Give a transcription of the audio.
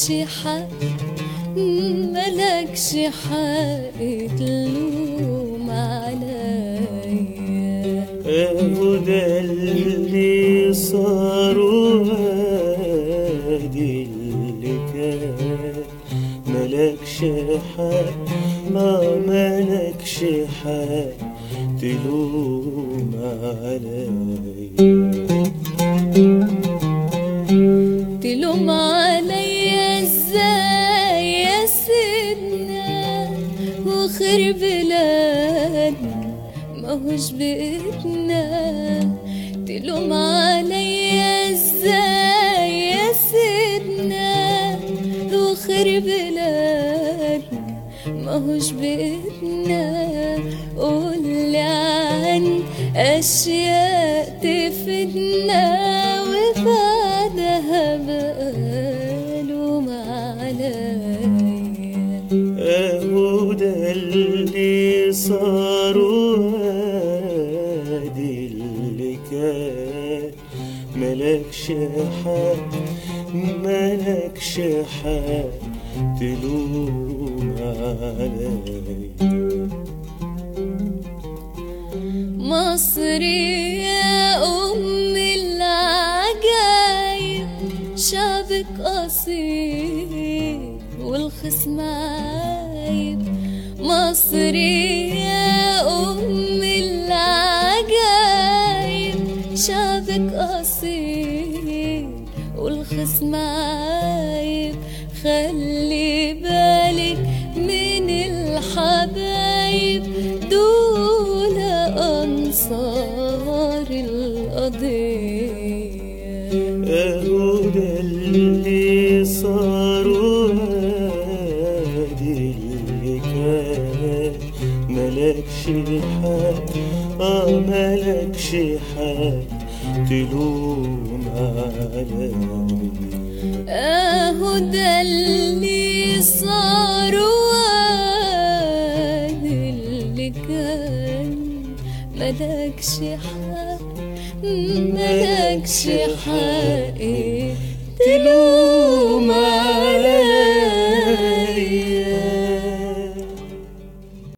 حق ملكش حق تلوم عليا اهو ده اللي صار وادي اللي كان ملكش حق ما ملكش حق تلوم عليا تلوم عليا ازاي يا سيدنا وخير بلاد ماهوش بإيدنا تلوم عليا ازاي يا سيدنا وخير بلاد ماهوش بإيدنا قولي عن أشياء تفيدنا وبعدها بقى لوم عليا اهو ده اللي صار وادي اللي كان ملكش حق ملكش حق تلوم عليا مصر يا أم العجايب شعبك أصيل والخصم عايب مصر يا أم العجايب شعبك أصيل والخصم عايب خلي بالك من الحبايب دول أنصار القضية اهو ده اللي صار وادي اللي كان ملكش حق اه ملكش حق تلوم عليا اهو ده اللي صار واد اللي كان ملكش حق ملكش حق تلوم